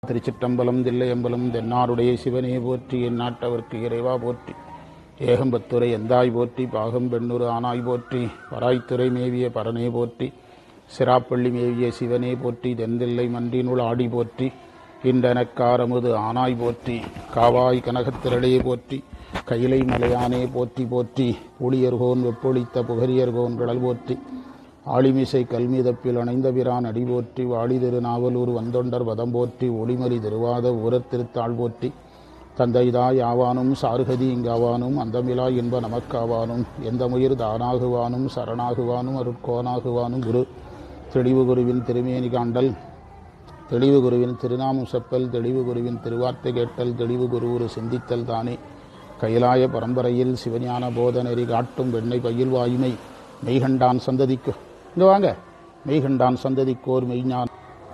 திருச்சிற்றம்பலம் தில்லையம்பலம் தென்னாருடைய சிவனே போற்றி என் நாட்டவர்க்கு இறைவா போற்றி ஏகம்பத்துரை எந்தாய் போற்றி பாகம் பெண்ணுரு ஆனாய் போற்றி பராய்த்துறை மேவிய பரனே போற்றி சிராப்பள்ளி மேவிய சிவனே போற்றி தென்தில்லை மன்றினுள் ஆடி போற்றி இன்றனக்காரமுது ஆனாய் போற்றி காவாய் கனகத்திரளே போற்றி கைலை மலையானே போற்றி போற்றி புளியர்கோன் வெப்பொழித்த புகரியர்கோன் கடல் போற்றி ஆளிமிசை கல்மிதப்பில் அணைந்த பிரான் அடி போற்றி வாழி திருநாவலூர் வந்தொண்டர் வதம் போற்றி ஒளிமறி திருவாத ஊரத் திருத்தாள் போற்றி தந்தைதாய் ஆவானும் சார்கதி இங்காவானும் அந்தமிலா இன்ப நமக்காவானும் எந்த முயிர் தானாகுவானும் சரணாகுவானும் அருட்கோனாகுவானும் குரு தெளிவு குருவின் திருமேனி காண்டல் தெளிவு குருவின் திருநாமம் செப்பல் தெளிவு குருவின் திருவார்த்தை கேட்டல் தெளிவு குருவுரு சிந்தித்தல் தானே கைலாய பரம்பரையில் சிவஞான போதநெறி காட்டும் வெண்ணை பயில் வாயுமை மெய்கண்டான் சந்ததிக்கு இங்க வாங்க மெய்கண்டான் சந்ததிக்கோர் மெய்ஞான்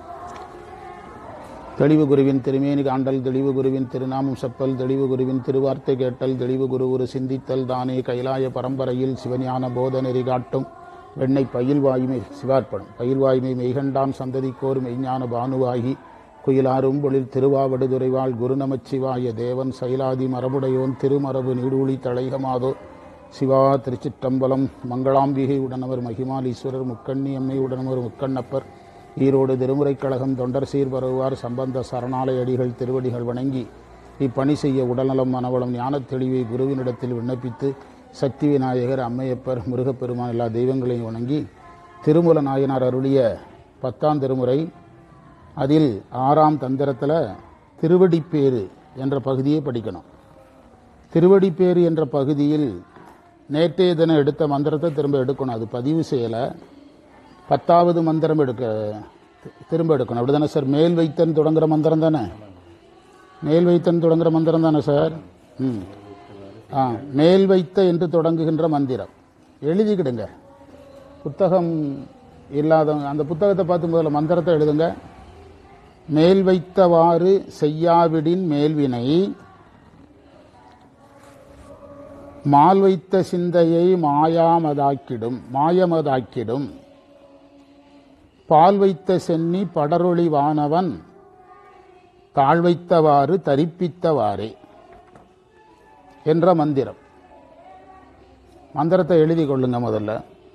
தெளிவு குருவின் திருமேனி காண்டல் தெளிவு குருவின் திருநாமம் செப்பல் தெளிவு குருவின் திருவார்த்தை கேட்டல் தெளிவு குரு ஒரு சிந்தித்தல் தானே கைலாய பரம்பரையில் சிவஞான போதநெறி காட்டும் வெண்ணை பயில் வாயுமை சிவார்ப்பணம் பயில் வாயுமை மெய்கண்டான் சந்ததிக்கோர் மெய்ஞான பானுவாகி குயிலாரும் பொழில் திருவாவடுதுறைவாள் குரு நமச்சிவாய தேவன் சைலாதி மரபுடையோன் திருமரபு நீடூழி தழைகமாதோ சிவா திருச்சிற்றம்பலம் மங்களாம்பிகை உடனவர் மகிமாலீஸ்வரர் முக்கண்ணி அம்மை உடனவர் முக்கண்ணப்பர் ஈரோடு திருமுறைக் கழகம் தொண்டர் சீர்பரவுவார் சம்பந்த சரணாலய அடிகள் திருவடிகள் வணங்கி இப்பணி செய்ய உடல்நலம் மனவளம் ஞானத் தெளிவை குருவினிடத்தில் விண்ணப்பித்து சக்தி விநாயகர் அம்மையப்பர் முருகப்பெருமான் எல்லா தெய்வங்களையும் வணங்கி திருமூல நாயனார் அருளிய பத்தாம் திருமுறை அதில் ஆறாம் தந்திரத்தில் திருவடிப்பேறு என்ற பகுதியை படிக்கணும் திருவடிப்பேறு என்ற பகுதியில் நேற்றைய தினம் எடுத்த மந்திரத்தை திரும்ப எடுக்கணும் அது பதிவு செய்யலை பத்தாவது மந்திரம் எடுக்க திரும்ப எடுக்கணும் அப்படி தானே சார் மேல் வைத்தன் தொடங்குற மந்திரம் தானே மேல் வைத்தன் தொடங்குற மந்திரம் தானே சார் ம் ஆ மேல் வைத்த என்று தொடங்குகின்ற மந்திரம் எழுதிக்கிடுங்க புத்தகம் இல்லாதவங்க அந்த புத்தகத்தை பார்த்து முதல்ல மந்திரத்தை எழுதுங்க மேல் வைத்தவாறு செய்யாவிடின் மேல்வினை மால் வைத்த சிந்தையை மாயாமதாக்கிடும் மாயமதாக்கிடும் பால் வைத்த சென்னி படரொளி வானவன் தாழ் வைத்தவாறு தரிப்பித்தவாறே என்ற மந்திரம் மந்திரத்தை எழுதி கொள்ளுங்க முதல்ல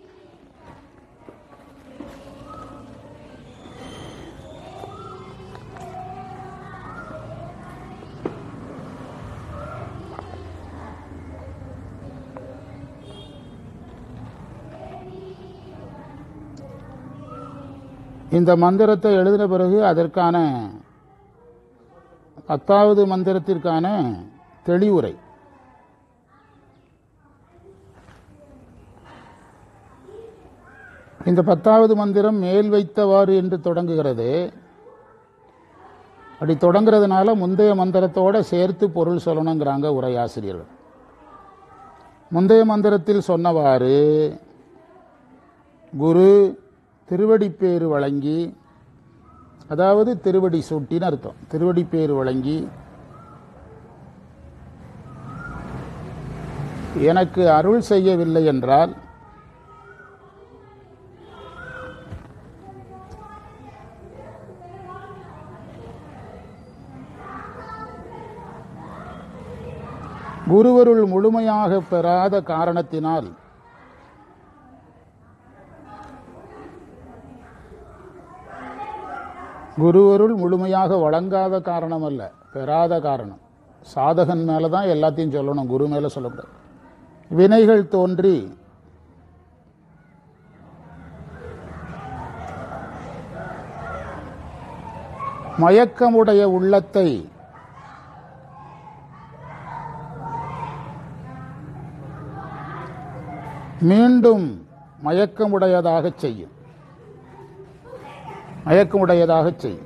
இந்த மந்திரத்தை எழுதின பிறகு அதற்கான பத்தாவது மந்திரத்திற்கான தெளிவுரை இந்த பத்தாவது மந்திரம் மேல் வைத்தவாறு என்று தொடங்குகிறது அப்படி தொடங்குறதுனால முந்தைய மந்திரத்தோட சேர்த்து பொருள் சொல்லணுங்கிறாங்க உரையாசிரியர்கள் முந்தைய மந்திரத்தில் சொன்னவாறு குரு திருவடிப்பேறு வழங்கி அதாவது திருவடி சூட்டின்னு அர்த்தம் திருவடிப்பேறு வழங்கி எனக்கு அருள் செய்யவில்லை என்றால் குருவருள் முழுமையாக பெறாத காரணத்தினால் குருவருள் முழுமையாக வழங்காத காரணம் அல்ல பெறாத காரணம் சாதகன் மேலே தான் எல்லாத்தையும் சொல்லணும் குரு மேலே சொல்லக்கூடாது வினைகள் தோன்றி மயக்கமுடைய உள்ளத்தை மீண்டும் மயக்கமுடையதாகச் செய்யும் மயக்கமுடையதாகச் செய்யும்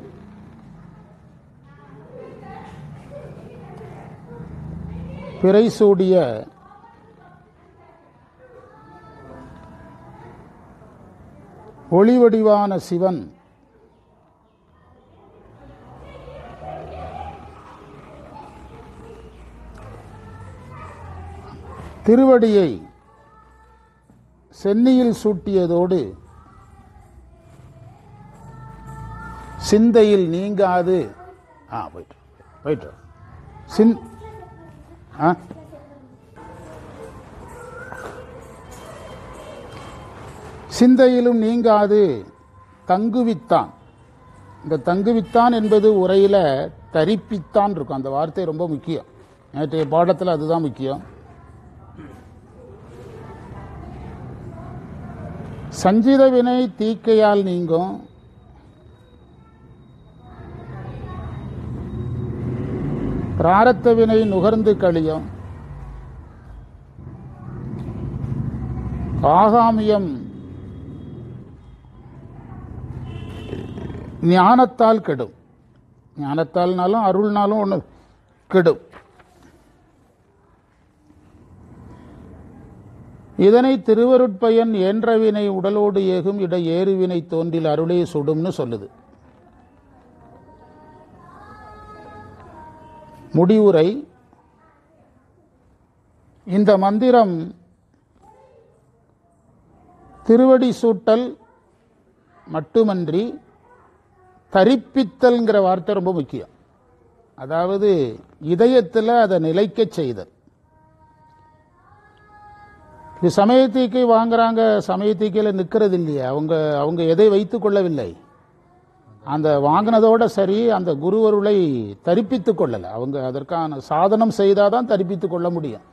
பிறை சூடிய ஒளிவடிவான சிவன் திருவடியை சென்னியில் சூட்டியதோடு சிந்தையில் நீங்காது ஆ போயிட்டு வா. போயிட்டு வா. சின் ஆ சிந்தையிலும் நீங்காது தங்குவித்தான் இந்த தங்குவித்தான் என்பது உரையில தரிப்பித்தான் இருக்கும் அந்த வார்த்தை ரொம்ப முக்கியம் நேற்றைய பாடத்தில் அதுதான் முக்கியம் சஞ்சித வினை தீக்கையால் நீங்கும் பிராரத்த வினை நுகர்ந்து கழியும் ஆகாமியம் ஞானத்தால் கெடும் ஞானத்தால்னாலும் அருள்னாலும் ஒன்று கெடும் இதனை திருவருட்பயன் ஏன்றவினை உடலோடு ஏகும் இட ஏறுவினை தோன்றில் அருளே சுடும்னு சொல்லுது முடிவுரை இந்த மந்திரம் திருவடி சூட்டல் மட்டுமன்றி தரிப்பித்தல்ங்கிற வார்த்தை ரொம்ப முக்கியம் அதாவது இதயத்தில் அதை நிலைக்கச் செய்தல் இது சமயத்தீக்கை வாங்குறாங்க சமயத்தீக்கையில் நிற்கிறது இல்லையா அவங்க அவங்க எதை வைத்துக் கொள்ளவில்லை அந்த வாங்கினதோட சரி அந்த குருவருளை தரிப்பித்துக் கொள்ளலை அவங்க அதற்கான சாதனம் செய்தால் தான் தரிப்பித்துக் கொள்ள முடியும்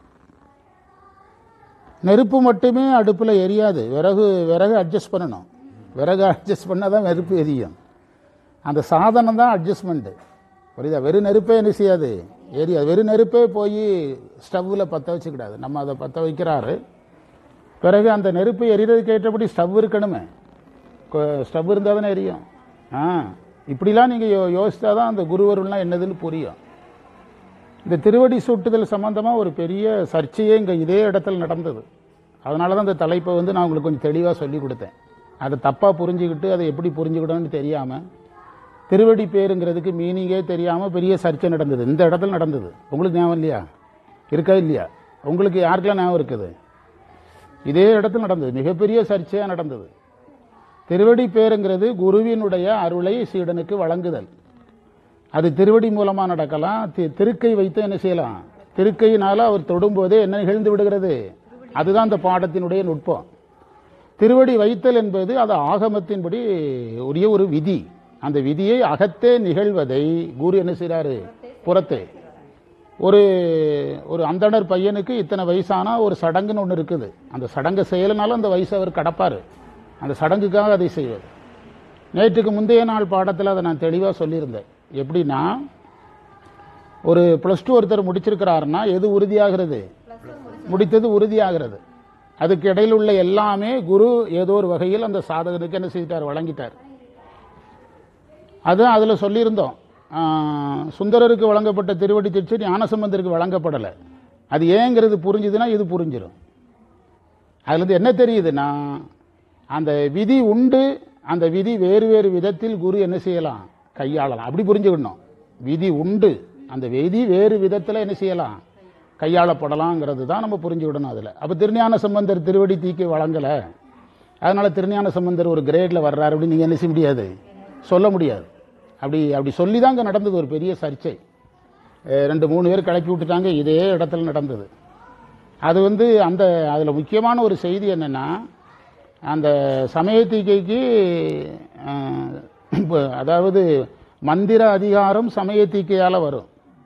நெருப்பு மட்டுமே அடுப்பில் எரியாது விறகு விறகு அட்ஜஸ்ட் பண்ணணும் விறகு அட்ஜஸ்ட் பண்ணால் தான் நெருப்பு எரியும் அந்த சாதனம் தான் அட்ஜஸ்ட்மெண்ட்டு புரியுதா வெறும் நெருப்பே என்ன செய்யாது எரியாது வெறும் நெருப்பே போய் ஸ்டவ்வில் பற்ற வச்சுக்கிடாது நம்ம அதை பற்ற வைக்கிறாரு பிறகு அந்த நெருப்பு எரியறதுக்கு ஏற்றபடி ஸ்டவ் இருக்கணுமே ஸ்டவ் இருந்தால் தானே எரியும் ஆ இப்படிலாம் நீங்கள் யோ யோசித்தா தான் அந்த குருவருள்லாம் என்னதுன்னு புரியும் இந்த திருவடி சூட்டுதல் சம்பந்தமாக ஒரு பெரிய சர்ச்சையே இங்கே இதே இடத்துல நடந்தது அதனால தான் இந்த தலைப்பை வந்து நான் உங்களுக்கு கொஞ்சம் தெளிவாக சொல்லி கொடுத்தேன் அதை தப்பாக புரிஞ்சுக்கிட்டு அதை எப்படி புரிஞ்சுக்கிட்டோன்னு தெரியாமல் திருவடி பேருங்கிறதுக்கு மீனிங்கே தெரியாமல் பெரிய சர்ச்சை நடந்தது இந்த இடத்துல நடந்தது உங்களுக்கு ஞாபகம் இல்லையா இருக்கா இல்லையா உங்களுக்கு யாருக்கெல்லாம் ஞாபகம் இருக்குது இதே இடத்துல நடந்தது மிகப்பெரிய சர்ச்சையாக நடந்தது திருவடி பேருங்கிறது குருவினுடைய அருளை சீடனுக்கு வழங்குதல் அது திருவடி மூலமா நடக்கலாம் தி- திருக்கை வைத்து என்ன செய்யலாம் திருக்கையினால அவர் தொடும்போதே என்ன நிகழ்ந்து விடுகிறது அதுதான் அந்த பாடத்தினுடைய நுட்பம் திருவடி வைத்தல் என்பது அது ஆகமத்தின்படி உரிய ஒரு விதி அந்த விதியை அகத்தே நிகழ்வதை குரு என்ன செய்றாரு புறத்தே ஒரு ஒரு அந்தணர் பையனுக்கு இத்தனை வயசானா ஒரு சடங்குன்னு ஒன்று இருக்குது அந்த சடங்கை செய்யலைனாலும் அந்த வயசை அவர் கடப்பார் அந்த சடங்குக்காக அதை செய்வது நேற்றுக்கு முந்தைய நாள் பாடத்தில் அதை நான் தெளிவாக சொல்லியிருந்தேன் எப்படின்னா ஒரு ப்ளஸ் டூ ஒருத்தர் முடிச்சிருக்கிறாருன்னா எது உறுதியாகிறது முடித்தது உறுதியாகிறது அதுக்கு இடையில் உள்ள எல்லாமே குரு ஏதோ ஒரு வகையில் அந்த சாதகனுக்கு என்ன செய்தார் வழங்கிட்டார் அதான் அதில் சொல்லியிருந்தோம் ஆ, சுந்தரருக்கு வழங்கப்பட்ட திருவடி தீட்சை ஞானசம்பந்தருக்கு வழங்கப்படலை அது ஏங்கிறது புரிஞ்சுதுன்னா இது புரிஞ்சிடும் அதுலேருந்து என்ன தெரியுதுன்னா அந்த விதி உண்டு அந்த விதி வேறு வேறு விதத்தில் குரு என்ன செய்யலாம் கையாளலாம் அப்படி புரிஞ்சுக்கணும் விதி உண்டு அந்த விதி வேறு விதத்தில் என்ன செய்யலாம் கையாளப்படலாங்கிறது தான் நம்ம புரிஞ்சுக்கிடணும் அதில் அப்போ திருஞான சம்பந்தர் திருவடி தீக்கை வழங்கலை அதனால திருஞான சம்பந்தர் ஒரு கிரேடில் வர்றாரு அப்படின்னு நீங்கள் என்ன செய்ய முடியாது சொல்ல முடியாது அப்படி அப்படி சொல்லி தான் அங்கே நடந்தது ஒரு பெரிய சர்ச்சை அஹ் ரெண்டு மூணு பேர் கிளப்பி விட்டுட்டாங்க இதே இடத்துல நடந்தது அது வந்து அந்த அதில் முக்கியமான ஒரு செய்தி என்னென்னா அந்த சமயத்தீக்கைக்கு அஹ், இப்ப அதாவது மந்திர அதிகாரம் சமயத்தீக்கையால் வரும்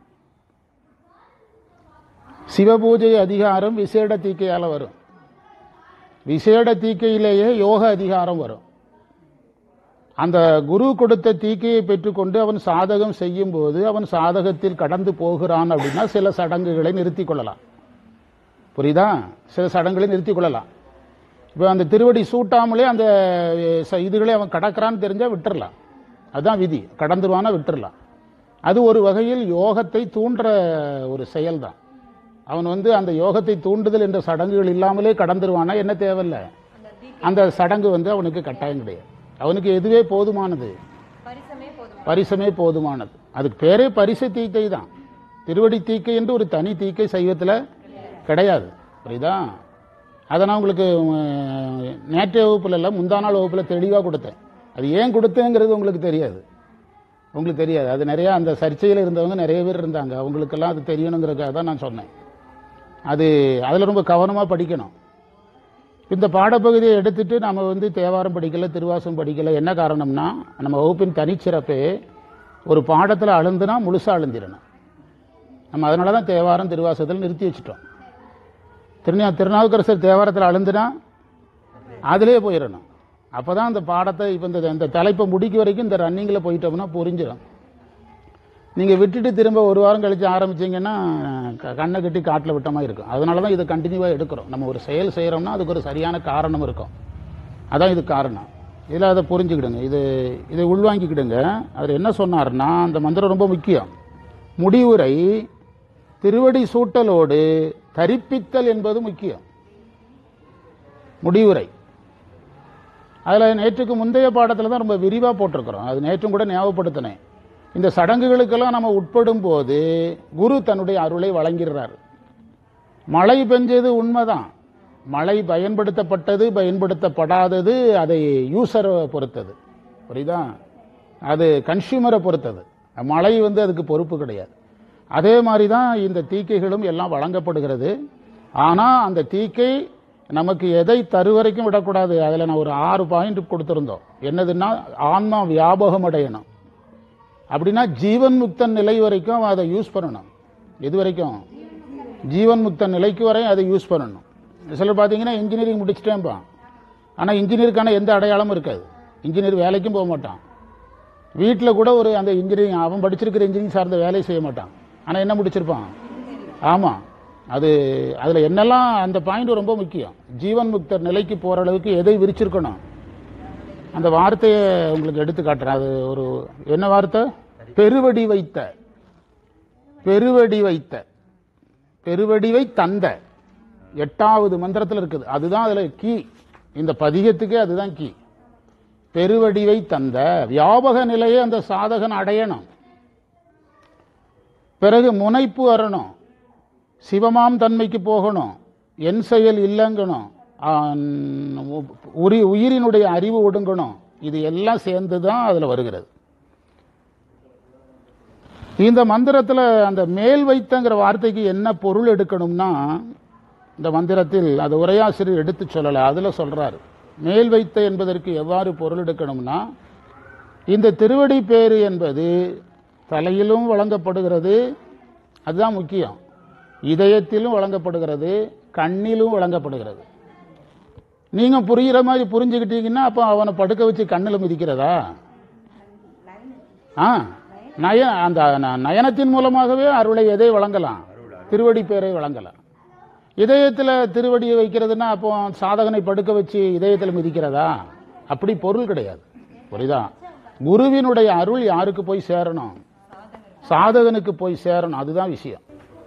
சிவபூஜை அதிகாரம் விசேட தீக்கையால் வரும் விசேட தீக்கையிலேயே யோக அதிகாரம் வரும் அந்த குரு கொடுத்த தீக்கையை பெற்றுக்கொண்டு அவன் சாதகம் செய்யும் போது அவன் சாதகத்தில் கடந்து போகிறான் அப்படின்னா சில சடங்குகளை நிறுத்திக் கொள்ளலாம் புரியுதா சில சடங்குகளை நிறுத்திக் கொள்ளலாம் இப்போ அந்த திருவடி சூட்டாமலே அந்த ச- இதுகளை அவன் கடக்கிறான்னு தெரிஞ்சா விட்டுறலாம் அதுதான் விதி கடந்துருவானா விட்டுறலாம் அது ஒரு வகையில் யோகத்தை தூண்டுற ஒரு செயல்தான் அவன் வந்து அந்த யோகத்தை தூண்டுதல் என்ற சடங்குகள் இல்லாமலே கடந்துருவானா என்ன தேவையில்ல அந்த சடங்கு வந்து அவனுக்கு கட்டாயம் கிடையாது அவனுக்கு எதுவே போதுமானது பரிசமே போதும் பரிசமே போதுமானது அதுக்கு பேரே பரிசு தீக்கை தான் திருவடி தீக்கை என்று ஒரு தனி தீக்கை சைவத்தில் கிடையாது புரியுதா அதை நான் உங்களுக்கு உம், நேற்றைய வகுப்புல இல்லை முந்தா நாள் வகுப்பில் தெளிவாக கொடுத்தேன் அது ஏன் கொடுத்தேங்கிறது உங்களுக்கு தெரியாது உங்களுக்கு தெரியாது அது நிறைய அந்த சர்ச்சையில் இருந்தவங்க நிறைய பேர் இருந்தாங்க அவங்களுக்கெல்லாம் அது தெரியணுங்கிறதுக்காக தான் நான் சொன்னேன் அது அதில் ரொம்ப கவனமாக படிக்கணும் இந்த பாடப்பகுதியை எடுத்துட்டு நம்ம வந்து தேவாரம் படிக்கல திருவாசம் படிக்கல என்ன காரணம்னா நம்ம வகுப்பின் தனிச்சிறப்பே ஒரு பாடத்தில் அழுந்துனா முழுசாக அழுந்திடணும் நம்ம அதனால தான் தேவாரம் திருவாசத்தில் நிறுத்தி வச்சுட்டோம் திருநா திருநாவுக்கரசர் தேவாரத்தில் அழுந்துனா அதிலே போயிடணும் அப்போ தான் அந்த பாடத்தை இப்போ இந்த இந்த தலைப்பை முடிக்க வரைக்கும் இந்த ரன்னிங்கில் போயிட்டோம்னா புரிஞ்சிடும் நீங்கள் விட்டுட்டு திரும்ப ஒரு வாரம் கழித்து ஆரம்பிச்சீங்கன்னா க- கண்ணை கட்டி காட்டில் விட்ட மாதிரி இருக்கும் அதனால தான் இதை கண்டினியூவாக எடுக்கிறோம் நம்ம ஒரு செயல் செய்கிறோம்னா அதுக்கு ஒரு சரியான காரணம் இருக்கும் அதான் இது காரணம் இதில் அதை புரிஞ்சுக்கிடுங்க இது இதை உள்வாங்கிக்கிடுங்க அவர் என்ன சொன்னார்னா அந்த மந்திரம் ரொம்ப முக்கியம் முடிவுரை திருவடி சூட்டலோடு தரிப்பித்தல் என்பது முக்கியம் முடிவுரை அதில் நேற்றுக்கு முந்தைய பாடத்தில் தான் ரொம்ப விரிவாக போட்டிருக்கிறோம் அது நேற்றும் கூட ஞாபகப்படுத்தினேன் இந்த சடங்குகளுக்கெல்லாம் நம்ம உட்படும் போது குரு தன்னுடைய அருளை வழங்கிடுறார் மழை பெஞ்சது உண்மைதான் மழை பயன்படுத்தப்பட்டது பயன்படுத்தப்படாதது அதை யூசரை பொறுத்தது புரியுதா அது கன்சியூமரை பொறுத்தது மழை வந்து அதுக்கு பொறுப்பு கிடையாது அதே மாதிரி தான் இந்த தீக்கைகளும் எல்லாம் வழங்கப்படுகிறது ஆனால் அந்த தீக்கை நமக்கு எதை தருவரைக்கும் விடக்கூடாது அதில் நான் ஒரு ஆறு பாயிண்ட் கொடுத்துருந்தோம் என்னதுன்னா ஆன்மா வியாபகம் அடையணும் அப்படின்னா ஜீவன் முக்தன் நிலை வரைக்கும் அதை யூஸ் பண்ணணும் எது வரைக்கும் ஜீவன் முக்தன் நிலைக்கு வரையும் அதை யூஸ் பண்ணணும் சிலர் பார்த்தீங்கன்னா இன்ஜினியரிங் முடிச்சிட்டேன்பான் ஆனால் இன்ஜினியருக்கான எந்த அடையாளமும் இருக்காது இன்ஜினியர் வேலைக்கும் போக மாட்டான் வீட்டில் கூட ஒரு அந்த இன்ஜினியரிங் அவன் படிச்சிருக்கிற இன்ஜினியரிங் சார்ந்த வேலையை செய்ய மாட்டான் ஆனால் என்ன முடிச்சிருப்பான் ஆமாம் அது அதில் என்னெல்லாம் அந்த பாயிண்ட் ரொம்ப முக்கியம் ஜீவன் முக்தர் நிலைக்கு போகிற அளவுக்கு எதை விரிச்சிருக்கணும் அந்த வார்த்தையை உங்களுக்கு எடுத்து காட்டுறேன் அது ஒரு என்ன வார்த்தை பெருவடி வைத்த பெருவடி வைத்த பெருவடிவை தந்த எட்டாவது மந்திரத்தில் இருக்குது அதுதான் அதுல கீ இந்த பதிகத்துக்கே அதுதான் கீ பெருவடிவை தந்த வியாபக நிலையை அந்த சாதகன் அடையணும் பிறகு முனைப்பு வரணும் சிவமாம் தன்மைக்கு போகணும் என் செயல் இல்லைங்கணும் ஆன், உரி உயிரினுடைய அறிவு ஒடுங்கணும் இது எல்லாம் சேர்ந்து தான் அதில் வருகிறது இந்த மந்திரத்தில் அந்த மேல் வைத்தங்கிற வார்த்தைக்கு என்ன பொருள் எடுக்கணும்னா இந்த மந்திரத்தில் அது உரையாசிரியர் எடுத்து சொல்லலை அதில் சொல்றாரு மேல் வைத்த என்பதற்கு எவ்வாறு பொருள் எடுக்கணும்னா இந்த திருவடி பேரு என்பது தலையிலும் வழங்கப்படுகிறது அதுதான் முக்கியம் இதயத்திலும் வழங்கப்படுகிறது கண்ணிலும் வழங்கப்படுகிறது நீங்க புரிகிற மாதிரி புரிஞ்சுக்கிட்டீங்கன்னா அப்போ அவனை படுக்க வச்சு கண்ணில் மிதிக்கிறதா ஆ நய அந்த ந- நயனத்தின் மூலமாகவே அருளை எதை வழங்கலாம் திருவடி பேரை வழங்கலாம் இதயத்தில் திருவடியை வைக்கிறதுனா அப்போ சாதகனை படுக்க வச்சு இதயத்தில் மிதிக்கிறதா அப்படி பொருள் கிடையாது புரியுதா குருவினுடைய அருள் யாருக்கு போய் சேரணும் சாதகனுக்கு போய் சேரணும் அதுதான் விஷயம்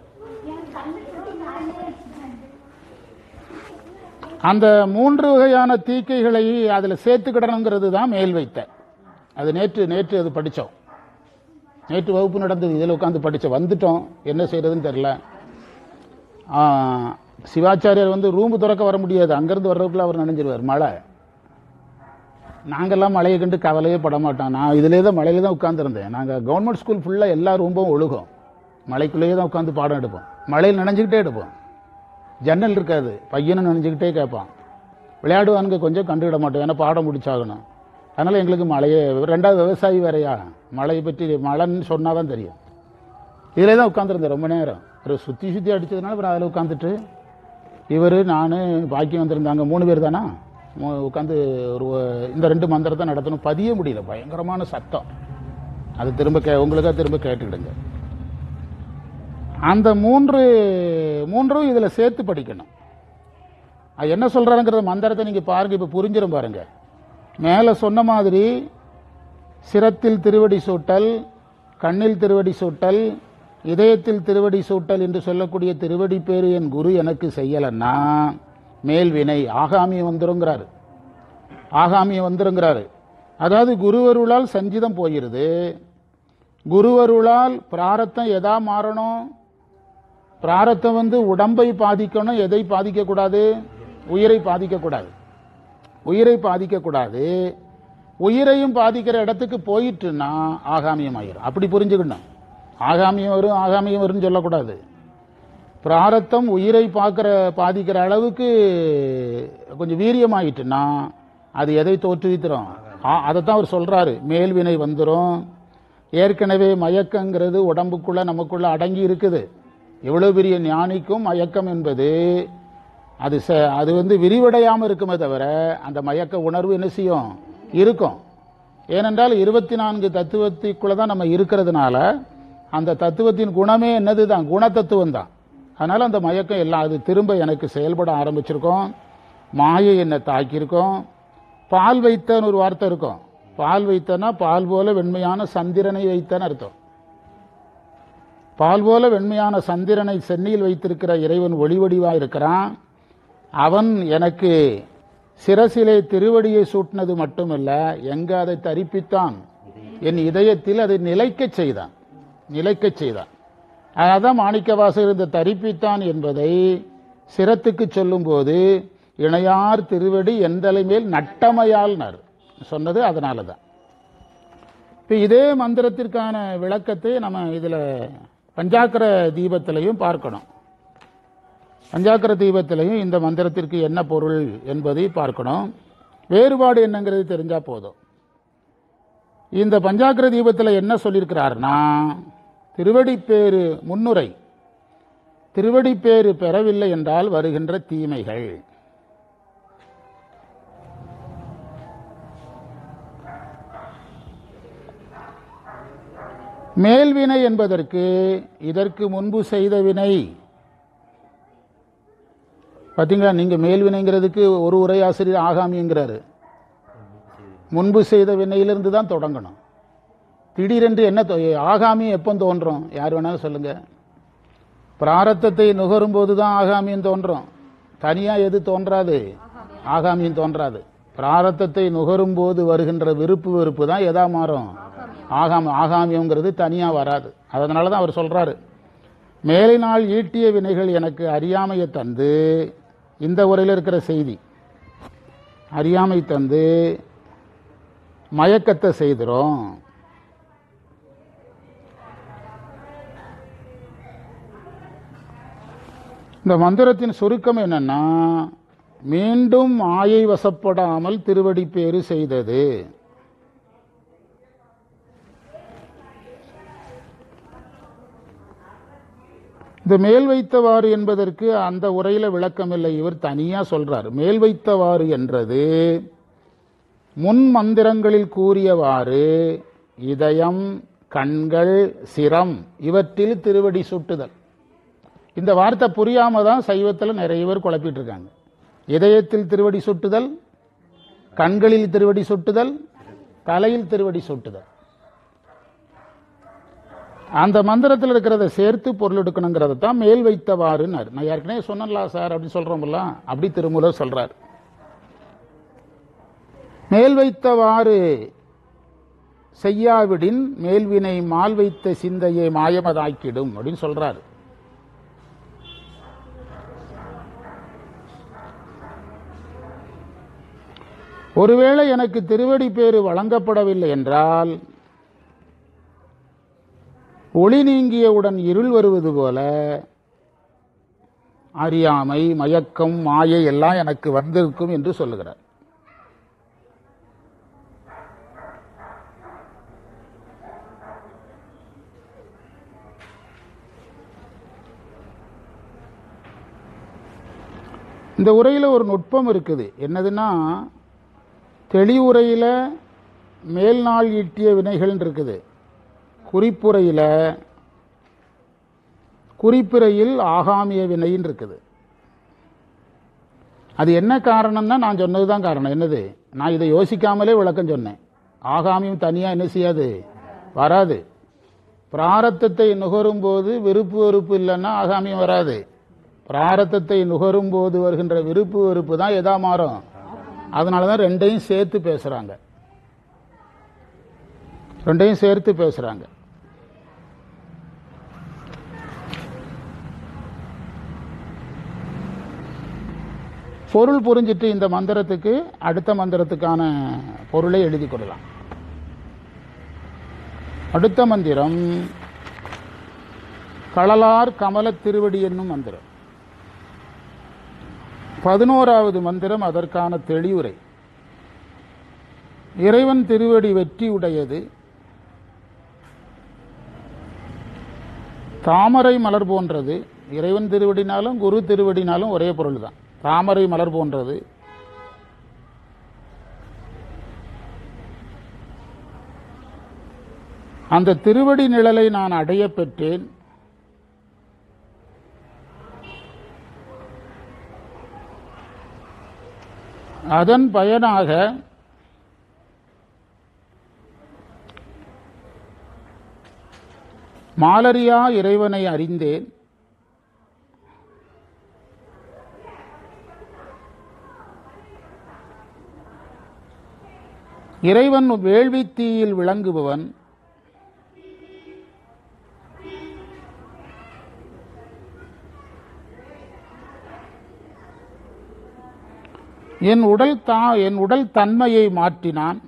அந்த மூன்று வகையான தீக்கைகளை அதில் சேர்த்துக்கிடணுங்கிறது தான் மேல் வைத்த அது நேற்று நேற்று அது படித்தோம் நேற்று வகுப்பு நடந்தது இதில் உட்காந்து படித்தோம் வந்துட்டோம் என்ன செய்யறதுன்னு தெரில ஆ, சிவாச்சாரியார் வந்து ரூம் திறக்க வர முடியாது அங்கேருந்து வர்றதுக்குள்ள அவர் நினைஞ்சிருவார் மழை நாங்கெல்லாம் மழையை கண்டு கவலையே பட மாட்டோம் நான் இதிலே தான் மழையில தான் உட்காந்துருந்தேன் நாங்கள் கவர்மெண்ட் ஸ்கூல் ஃபுல்லாக எல்லா ரூமும் ஒழுகும் மழைக்குள்ளேயே தான் உட்காந்து பாடம் எடுப்போம் மழையில் நனைஞ்சுக்கிட்டே எடுப்போம் ஜன்னல் இருக்காது பையனும் நினைஞ்சுக்கிட்டே கேட்பான் விளையாடுவானுங்க கொஞ்சம் கண்டுவிட மாட்டோம் ஏன்னா பாடம் முடிச்சாகணும் அதனால் எங்களுக்கு மழையே ரெண்டாவது விவசாயி வேறையா மழையை பற்றி மழைன்னு சொன்னால் தான் தெரியும் இதிலே தான் உட்காந்துருந்தேன் ரொம்ப நேரம் ஒரு சுற்றி சுற்றி அடித்ததுனால அப்புறம் அதில் உட்காந்துட்டு இவர் நான் பாக்கி வந்திருந்தாங்க மூணு பேர் தானா உட்காந்து ஒரு இந்த ரெண்டு மந்திரத்தை நடத்தணும் பதிய முடியல பயங்கரமான சத்தம் அது திரும்ப கே உங்களுக்காக திரும்ப கேட்டுக்கிடுங்க அந்த மூன்று மூன்றும் இதில் சேர்த்து படிக்கணும் அது என்ன சொல்றாருங்கிறத மந்திரத்தை நீங்க பாருங்க இப்ப புரிஞ்சிடும் பாருங்க மேல சொன்ன மாதிரி சிரத்தில் திருவடி சூட்டல் கண்ணில் திருவடி சூட்டல் இதயத்தில் திருவடி சூட்டல் என்று சொல்லக்கூடிய திருவடி பேரு என் குரு எனக்கு செய்யலன்னா மேல் வினை ஆகாமியம் வந்துருங்கிறாரு ஆகாமியம் வந்துருங்கிறாரு அதாவது குருவருளால் சஞ்சிதம் போயிருது குருவருளால் பிராரத்தம் எதா மாறணும் பிராரத்தம் வந்து உடம்பை பாதிக்கணும் எதை பாதிக்கக்கூடாது உயிரை பாதிக்கக்கூடாது உயிரை பாதிக்கக்கூடாது உயிரையும் பாதிக்கிற இடத்துக்கு போயிட்டுன்னா ஆகாமியம் ஆயிரும் அப்படி புரிஞ்சுக்கணும் ஆகாமியம் வரும் ஆகாமியம் வரும்னு சொல்லக்கூடாது பிராரத்தம் உயிரை பார்க்கிற பாதிக்கிற அளவுக்கு கொஞ்சம் வீரியமாயிட்டுன்னா அது எதை தோற்றுவித்துரும் அதைத்தான் அவர் சொல்றாரு மேல்வினை வந்துரும் ஏற்கனவே மயக்கங்கிறது உடம்புக்குள்ள நமக்குள்ள அடங்கி இருக்குது எவ்வளவு பெரிய ஞானிக்கும் மயக்கம் என்பது அது ச- அது வந்து விரிவடையாம இருக்குமே தவிர அந்த மயக்க உணர்வு என்ன செய்யும் இருக்கும் ஏனென்றால் இருபத்தி நான்கு தத்துவத்துக்குள்ள தான் நம்ம இருக்கிறதுனால அந்த தத்துவத்தின் குணமே என்னது தான் குணத்தத்துவம் தான் அதனால அந்த மயக்கம் எல்லாம் அது திரும்ப எனக்கு செயல்பட ஆரம்பிச்சிருக்கோம் மாயை என்னை தாக்கியிருக்கோம் பால் வைத்தன்னு ஒரு வார்த்தை இருக்கும் பால் வைத்தனா பால் போல வெண்மையான சந்திரனை வைத்தன்னு அர்த்தம் பால் போல வெண்மையான சந்திரனை சென்னியில் வைத்திருக்கிற இறைவன் ஒளிவடிவா இருக்கிறான் அவன் எனக்கு சிரசிலே திருவடியை சூட்டினது மட்டுமல்ல எங்க அதை தரிப்பித்தான் என் இதயத்தில் அதை நிலைக்கச் செய்தான் நிலைக்கச் செய்தான் அதான் மாணிக்கவாசகர் இந்த தரிப்பித்தான் என்பதை சிரத்துக்கு சொல்லும்போது இணையார் திருவடி எந்தலை மேல் நட்டமையால்னர் சொன்னது அதனால தான் இப்போ இதே மந்திரத்திற்கான விளக்கத்தை நம்ம இதில் பஞ்சாக்கர தீபத்திலையும் பார்க்கணும் பஞ்சாக்கர தீபத்திலையும் இந்த மந்திரத்திற்கு என்ன பொருள் என்பதை பார்க்கணும் வேறுபாடு என்னங்கிறது தெரிஞ்சா போதும் இந்த பஞ்சாக்கர தீபத்தில் என்ன சொல்லியிருக்கிறார்னா திருவடிப்பேறு முன்னுரை திருவடிப்பேறு பெறவில்லை என்றால் வருகின்ற தீமைகள் மேல்வினை என்பதற்கு இதற்கு முன்பு செய்த வினை பாத்தீங்களா நீங்க மேல்வினைங்கிறதுக்கு ஒரு உரையாசிரியர் ஆகாமிங்கிறாரு முன்பு செய்த வினையிலிருந்து தான் தொடங்கணும் திடீரென்று என்ன தோ- ஆகாமி எப்போ தோன்றும் யார் வேணாலும் சொல்லுங்க பிராரத்தத்தை நுகரும் போது தான் ஆகாமியம் தோன்றும் தனியா எது தோன்றாது ஆகாமியம் தோன்றாது பிராரத்தத்தை நுகரும் போது வருகின்ற விருப்பு வெறுப்பு தான் எதா மாறும் ஆகாம ஆகாமியங்கிறது தனியா வராது அதனால தான் அவர் சொல்றாரு மேலினால் ஈட்டிய வினைகள் எனக்கு அறியாமையை தந்து இந்த உரையில் இருக்கிற செய்தி அறியாமை தந்து மயக்கத்தை செய்திரும் இந்த மந்திரத்தின் சுருக்கம் என்னன்னா மீண்டும் மாயை வசப்படாமல் திருவடி பேறு செய்தது இந்த மேல் வைத்தவாறு என்பதற்கு அந்த உரையில விளக்கமில்லை இவர் தனியா சொல்றார் மேல் வைத்தவாறு என்றது முன் மந்திரங்களில் கூறியவாறு இதயம் கண்கள் சிரம் இவற்றில் திருவடி சுட்டுதல் இந்த வார்த்தை புரியாம தான் சைவத்தில் நிறைய பேர் குழப்பிட்டு இருக்காங்க இதயத்தில் திருவடி சுட்டுதல் கண்களில் திருவடி சுட்டுதல் தலையில் திருவடி சுட்டுதல் அந்த மந்திரத்தில் இருக்கிறத சேர்த்து பொருள் எடுக்கணுங்கிறத தான் மேல் வைத்தவாறுன்னாரு நான் ஏற்கனவே சொன்னல சார் அப்படின்னு சொல்றோம்ல அப்படி திருமூலர் சொல்றார் மேல் வைத்தவாறு செய்யாவிடின் மேல்வினை மால் வைத்த சிந்தையை மாயமதாக்கிடும் அப்படின்னு சொல்றாரு ஒருவேளை எனக்கு திருவடி பேறு வழங்கப்படவில்லை என்றால் ஒளி நீங்கியவுடன் இருள் வருவது போல அறியாமை மயக்கம் மாயை எல்லாம் எனக்கு வந்திருக்கும் என்று சொல்லுகிறார் இந்த உரையில் ஒரு நுட்பம் இருக்குது என்னதுன்னா தெளிவுரையில் மேல்நாள் ஈட்டிய வினைகள் இருக்குது குறிப்புரையில் குறிப்புரையில் ஆகாமிய வினைன்னு இருக்குது அது என்ன காரணம்னா நான் சொன்னது தான் காரணம் என்னது நான் இதை யோசிக்காமலே விளக்கம் சொன்னேன் ஆகாமியம் தனியாக என்ன செய்யாது வராது பிராரத்தத்தை நுகரும் போது விருப்பு வெறுப்பு இல்லைன்னா ஆகாமியம் வராது பிராரத்தத்தை நுகரும் போது வருகின்ற விருப்பு வெறுப்பு தான் எதா மாறும் அதனால தான் ரெண்டையும் சேர்த்து பேசுறாங்க ரெண்டையும் சேர்த்து பேசுறாங்க பொருள் புரிஞ்சிட்டு இந்த மந்திரத்துக்கு அடுத்த மந்திரத்துக்கான பொருளை எழுதி கொள்ளலாம் அடுத்த மந்திரம் களலார் கமல திருவடி என்னும் மந்திரம் பதினோராவது மந்திரம் அதற்கான தெளிவுரை இறைவன் திருவடி வெற்றி உடையது தாமரை மலர் போன்றது இறைவன் திருவடினாலும் குரு திருவடினாலும் ஒரே பொருள் தான் தாமரை மலர் போன்றது அந்த திருவடி நிழலை நான் அடைய பெற்றேன் அதன் பயனாக மாலரியா இறைவனை அறிந்தேன் இறைவன் வேள்வித் தீயில் விளங்குபவன் என் உடல் தா என் உடல் தன்மையை மாற்றினான்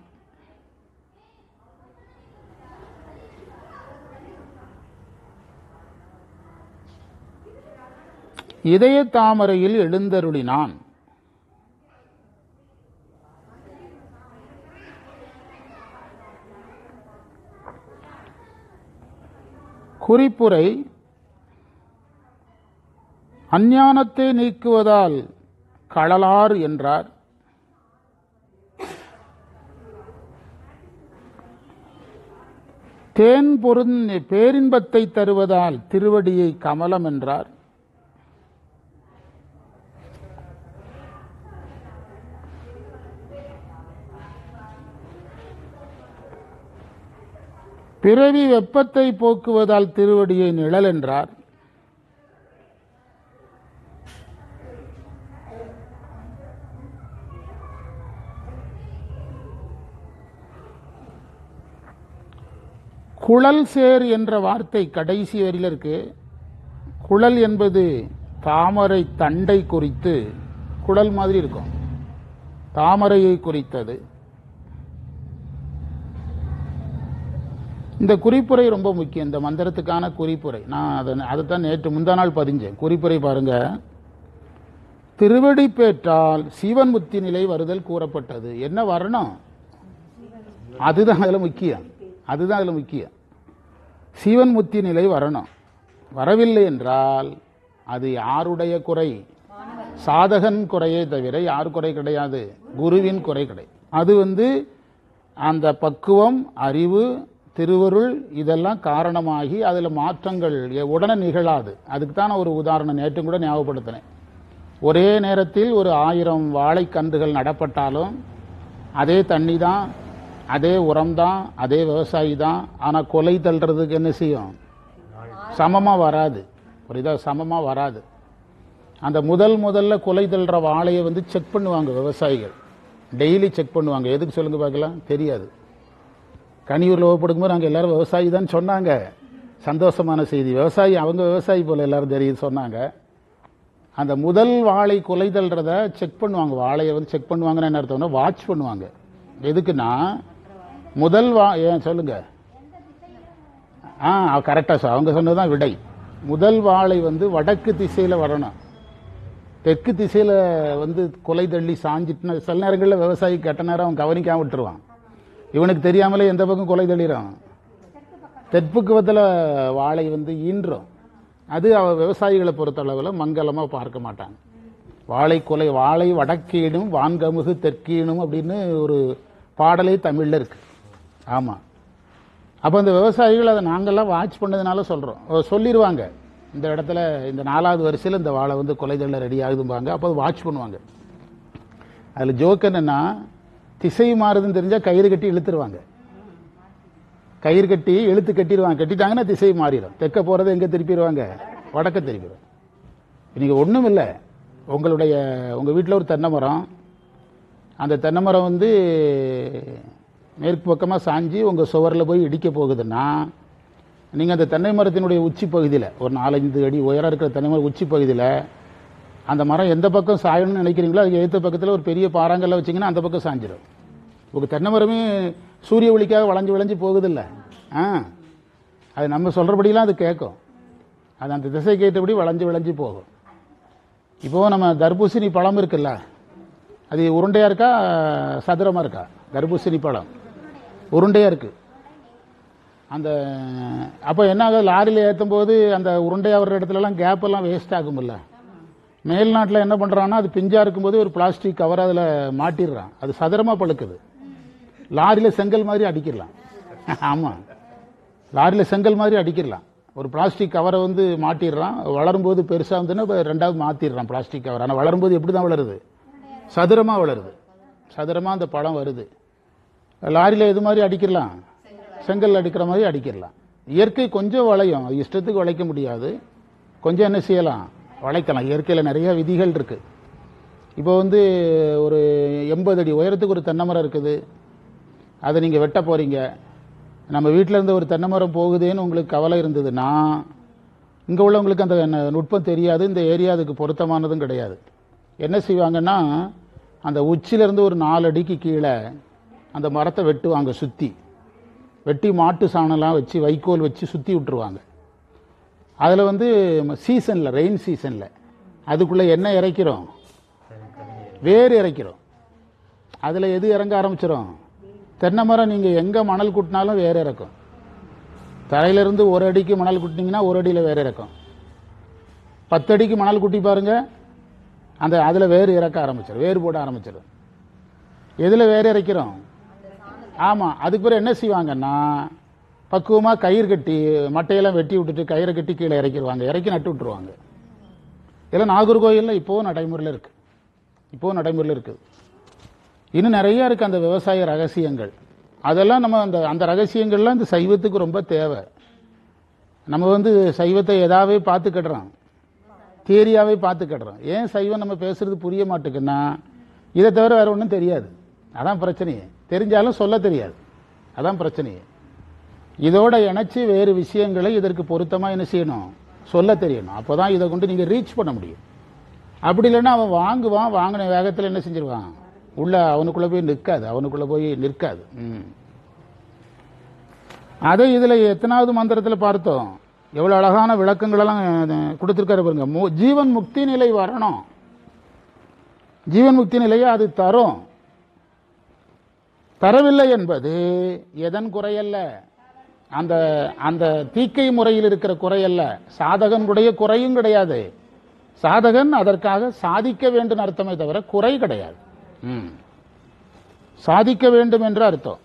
இதய தாமரையில் எழுந்தருளினான் குறிப்புரை அஞ்ஞானத்தை நீக்குவதால் களலார் என்றார் தேன் பொருந் பேரின்பத்தை தருவதால் திருவடியை கமலம் என்றார் பிறவி வெப்பத்தை போக்குவதால் திருவடியை நிழல் என்றார் குழல் சேர் என்ற வார்த்தை கடைசி வரியில் இருக்கு குழல் என்பது தாமரை தண்டை குறித்து குழல் மாதிரி இருக்கும் தாமரையை குறித்தது இந்த குறிப்புரை ரொம்ப முக்கியம் இந்த மந்திரத்துக்கான குறிப்புரை நான் அதை அதைத்தான் நேற்று முந்தா நாள் பதிஞ்சேன் குறிப்புரை பாருங்க திருவடி பேற்றால் சீவன் முத்தி நிலை வருதல் கூறப்பட்டது என்ன வரணும் அதுதான் அதில் முக்கியம் அதுதான் அதில் முக்கியம் சீவன் முத்தி நிலை வரணும் வரவில்லை என்றால் அது யாருடைய குறை சாதகன் குறையே தவிர யார் குறை கிடையாது குருவின் குறை கிடையாது அது வந்து அந்த பக்குவம் அறிவு திருவருள் இதெல்லாம் காரணமாகி அதில் மாற்றங்கள் எ- உடனே நிகழாது அதுக்கு தான் நான் ஒரு உதாரணம் நேற்று கூட ஞாபகப்படுத்தினேன் ஒரே நேரத்தில் ஒரு ஆயிரம் வாழைக்கன்றுகள் நடப்பட்டாலும் அதே தண்ணி தான் அதே உரம் தான் அதே விவசாயி தான் ஆனால் கொலை தள்ளுறதுக்கு என்ன செய்யும் சமமாக வராது புரியுதா சமமாக வராது அந்த முதல் முதல்ல கொலை தள்ளுற வாழையை வந்து செக் பண்ணுவாங்க விவசாயிகள் டெய்லி செக் பண்ணுவாங்க எதுக்கு சொல்லுங்க பார்க்கலாம் தெரியாது கனியூரில் ஓப்படுக்கும்போது நாங்கள் எல்லாரும் விவசாயி தான் சொன்னாங்க சந்தோஷமான செய்தி விவசாயி அவங்க விவசாயி போல எல்லாரும் தெரியுது சொன்னாங்க அந்த முதல் வாழை கொலை தள்ளுறத செக் பண்ணுவாங்க வாழையை வந்து செக் பண்ணுவாங்கன்னு என்ன அர்த்தம்னா வாட்ச் பண்ணுவாங்க எதுக்குன்னா முதல் வா ஏன் சொல்லுங்க ஆ கரெக்டாக சார் அவங்க சொன்னதுதான் விடை முதல் வாழை வந்து வடக்கு திசையில் வரணும் தெற்கு திசையில் வந்து கொலை தள்ளி சாஞ்சிட்டுனா சில நேரங்களில் விவசாயி கெட்ட நேரம் அவன் கவனிக்காம விட்டுருவான் இவனுக்கு தெரியாமலே எந்த பக்கம் கொலை தள்ளிறான் தெற்புக்குவத்தில் வாழை வந்து ஈன்றும் அது அவ விவசாயிகளை பொறுத்தளவில் மங்கலமாக பார்க்க மாட்டாங்க வாழை கொலை வாழை வடக்கீடும் வான்கமுகு தெற்கீனும் அப்படின்னு ஒரு பாடலே தமிழில் இருக்கு ஆமாம் அப்போ அந்த விவசாயிகள் அதை நாங்கள்லாம் வாட்ச் பண்ணதுனால சொல்கிறோம் சொல்லிடுவாங்க இந்த இடத்துல இந்த நாலாவது வரிசையில் இந்த வாழை வந்து கொலை தள்ள ரெடி ஆகுதும்பாங்க அப்போ வாட்ச் பண்ணுவாங்க அதில் ஜோக் என்னன்னா திசை மாறுதுன்னு தெரிஞ்சால் கயிறு கட்டி இழுத்துருவாங்க கயிறு கட்டி இழுத்து கட்டிடுவாங்க கட்டிட்டாங்கன்னா திசை மாறிடும் தெற்க போகிறத எங்கே திருப்பிடுவாங்க வடக்க திருப்பிடுவாங்க இன்னைக்கு ஒன்றும் இல்லை உங்களுடைய உங்கள் வீட்டில் ஒரு தென்னை மரம் அந்த தென்னை மரம் வந்து மேற்கு பக்கமாக சாஞ்சி உங்கள் சுவரில் போய் இடிக்க போகுதுன்னா நீங்கள் அந்த தென்னை மரத்தினுடைய உச்சி பகுதியில் ஒரு நாலஞ்சு அடி உயரம் இருக்கிற தென்னை மரம் உச்சி பகுதியில் அந்த மரம் எந்த பக்கம் சாயணும்னு நினைக்கிறீங்களோ அதுக்கு எதிர்த்த பக்கத்தில் ஒரு பெரிய பாறாங்கல்ல வச்சீங்கன்னா அந்த பக்கம் சாஞ்சிடும் உங்க தென்னை மரமே சூரிய ஒளிக்காக வளைஞ்சு வளைஞ்சு போகுதில்ல ஆ அது நம்ம சொல்றபடியெல்லாம் அது கேட்கும் அது அந்த திசைக்கு ஏற்றபடி வளைஞ்சு வளைஞ்சு போகும் இப்போ நம்ம தர்பூசணி பழம் இருக்குல்ல அது உருண்டையா இருக்கா சதுரமா இருக்கா தர்பூசணி பழம் உருண்டையா இருக்கு அந்த அப்போ என்ன ஆகுது லாரியில் ஏற்றும் போது அந்த உருண்டையா வர்ற இடத்துலலாம் கேப் எல்லாம் வேஸ்ட் ஆகும்ல மேல்நாட்டில் என்ன பண்ணுறான்னா அது பிஞ்சா இருக்கும்போது ஒரு பிளாஸ்டிக் கவர் அதில் மாட்டிடுறான் அது சதுரமாக பழுக்குது லாரியில் செங்கல் மாதிரி அடிக்கிடலாம் ஆமாம் லாரியில் செங்கல் மாதிரி அடிக்கிடலாம் ஒரு பிளாஸ்டிக் கவரை வந்து மாட்டிடுறான் வளரும்போது பெருசாக வந்துன்னா இப்ப ரெண்டாவது மாற்றிடுறான் பிளாஸ்டிக் கவர் ஆனால் வளரும்போது எப்படி தான் வளருது சதுரமாக வளருது சதுரமாக அந்த பழம் வருது லாரியில் எது மாதிரி அடிக்கிடலாம் செங்கல் அடிக்கிற மாதிரி அடிக்கிடலாம் இயற்கை கொஞ்சம் வளையும் அது இஷ்டத்துக்கு வளைக்க முடியாது கொஞ்சம் என்ன செய்யலாம் வளைக்கலாம் இயற்கையில் நிறைய விதிகள் இருக்கு இப்போ வந்து ஒரு எண்பது அடி உயரத்துக்கு ஒரு தென்னை மரம் இருக்குது அதை நீங்கள் வெட்ட போறீங்க நம்ம வீட்டில் இருந்து ஒரு தென்னை மரம் போகுதேன்னு உங்களுக்கு கவலை இருந்ததுன்னா இங்கே உள்ளவங்களுக்கு அந்த ந- நுட்பம் தெரியாது இந்த ஏரியா அதுக்கு பொருத்தமானதும் கிடையாது என்ன செய்வாங்கன்னா அந்த உச்சியிலேருந்து ஒரு நாலு அடிக்கு கீழே அந்த மரத்தை வெட்டுவாங்க சுற்றி வெட்டி மாட்டு சாணம்லாம் வச்சு வைக்கோல் வச்சு சுற்றி விட்டுருவாங்க அதில் வந்து சீசனில் ரெயின் சீசனில் அதுக்குள்ளே என்ன இறைக்கிறோம் வேர் இறைக்கிறோம் அதில் எது இறங்க ஆரம்பிச்சிடும் தென்னை மரம் நீங்கள் எங்கே மணல் கூட்டினாலும் வேர் இறக்கும் தரையிலிருந்து ஒரு அடிக்கு மணல் கூட்டினீங்கன்னா ஒரு அடியில் வேர் இறக்கும் பத்து அடிக்கு மணல் கூட்டி பாருங்க அந்த அதில் வேர் இறக்க ஆரம்பிச்சிடும் வேர் போட ஆரம்பிச்சிடும் எதில் வேர் இறைக்கிறோம் ஆமாம் அதுக்கு பிறகு என்ன செய்வாங்கன்னா பக்குவமாக கயிறு கட்டி மட்டையெல்லாம் வெட்டி விட்டுட்டு கயிறை கட்டி கீழே இறக்கிடுவாங்க இறக்கி நட்டு விட்டுருவாங்க இதெல்லாம் நாகர்கோயிலில் இப்போவும் நடைமுறையில் இருக்கு இப்போவும் நடைமுறையில் இருக்குது இன்னும் நிறைய இருக்கு அந்த விவசாய ரகசியங்கள் அதெல்லாம் நம்ம அந்த அந்த ரகசியங்கள்லாம் இந்த சைவத்துக்கு ரொம்ப தேவை நம்ம வந்து சைவத்தை எதாவே பார்த்துக்கிடுறோம் தியரியாவே பார்த்துக்கிடுறோம் ஏன் சைவம் நம்ம பேசுறது புரிய மாட்டேங்குன்னா இதை தவிர வேற ஒன்றும் தெரியாது அதான் பிரச்சனையே தெரிஞ்சாலும் சொல்ல தெரியாது அதான் பிரச்சனையே இதோட இணைச்சு வேறு விஷயங்களை இதற்கு பொருத்தமா என்ன செய்யணும் சொல்ல தெரியணும் அப்போதான் இதை கொண்டு நீங்க ரீச் பண்ண முடியும் அப்படி இல்லைன்னா அவன் வாங்குவான் வாங்கின வேகத்தில் என்ன செஞ்சிருவான் உள்ள அவனுக்குள்ள போய் நிற்காது அவனுக்குள்ள போய் நிற்காது ம். அதை இதுல எத்தனாவது மந்திரத்துல பார்த்தோம் எவ்வளவு அழகான விளக்கங்களெல்லாம் அஹ், கொடுத்திருக்காரு பாருங்க மு- ஜீவன் முக்தி நிலை வரணும் ஜீவன் முக்தி நிலையை அது தரும் தரவில்லை என்பது எதன் குறையல்ல அந்த அந்த தீக்கை முறையில் இருக்கிற குறையல்ல சாதகனுடைய குறையும் கிடையாது சாதகன் அதற்காக சாதிக்க வேண்டும் அர்த்தமே தவிர குறை கிடையாது ம். சாதிக்க வேண்டும் என்று அர்த்தம்